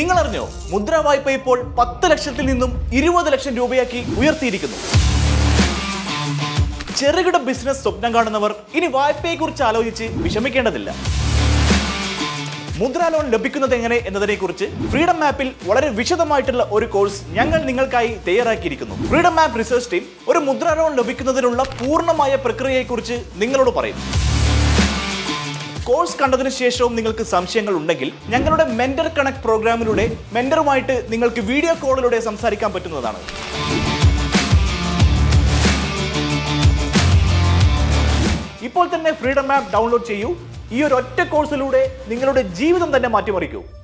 നിങ്ങൾ അറിഞ്ഞോ മുദ്ര വായ്പ ഇപ്പോൾ പത്ത് ലക്ഷത്തിൽ നിന്നും ഇരുപത് ലക്ഷം രൂപയാക്കി ഉയർത്തിയിരിക്കുന്നു ചെറുകിട ബിസിനസ് സ്വപ്നം കാണുന്നവർ ഇനി വായ്പയെക്കുറിച്ച് ആലോചിച്ച് വിഷമിക്കേണ്ടതില്ല മുദ്ര ലോൺ ലഭിക്കുന്നത് എങ്ങനെ എന്നതിനെക്കുറിച്ച് ഫ്രീഡം മാപ്പിൽ വളരെ വിശദമായിട്ടുള്ള ഒരു കോഴ്സ് ഞങ്ങൾ നിങ്ങൾക്കായി തയ്യാറാക്കിയിരിക്കുന്നു ഫ്രീഡം മാപ്പ് റിസർച്ച് ടീം ഒരു മുദ്ര ലോൺ ലഭിക്കുന്നതിനുള്ള പൂർണ്ണമായ പ്രക്രിയയെക്കുറിച്ച് നിങ്ങളോട് പറയും കോഴ്സ് കണ്ടതിന് ശേഷവും നിങ്ങൾക്ക് സംശയങ്ങൾ ഉണ്ടെങ്കിൽ ഞങ്ങളുടെ മെന്റർ കണക്ട് പ്രോഗ്രാമിലൂടെ മെന്ററുമായിട്ട് നിങ്ങൾക്ക് വീഡിയോ കോളിലൂടെ സംസാരിക്കാൻ പറ്റുന്നതാണ് ഇപ്പോൾ തന്നെ ഫ്രീഡം ആപ്പ് ഡൗൺലോഡ് ചെയ്യൂ ഈ ഒരു ഒറ്റ കോഴ്സിലൂടെ നിങ്ങളുടെ ജീവിതം തന്നെ മാറ്റിമറിക്കൂ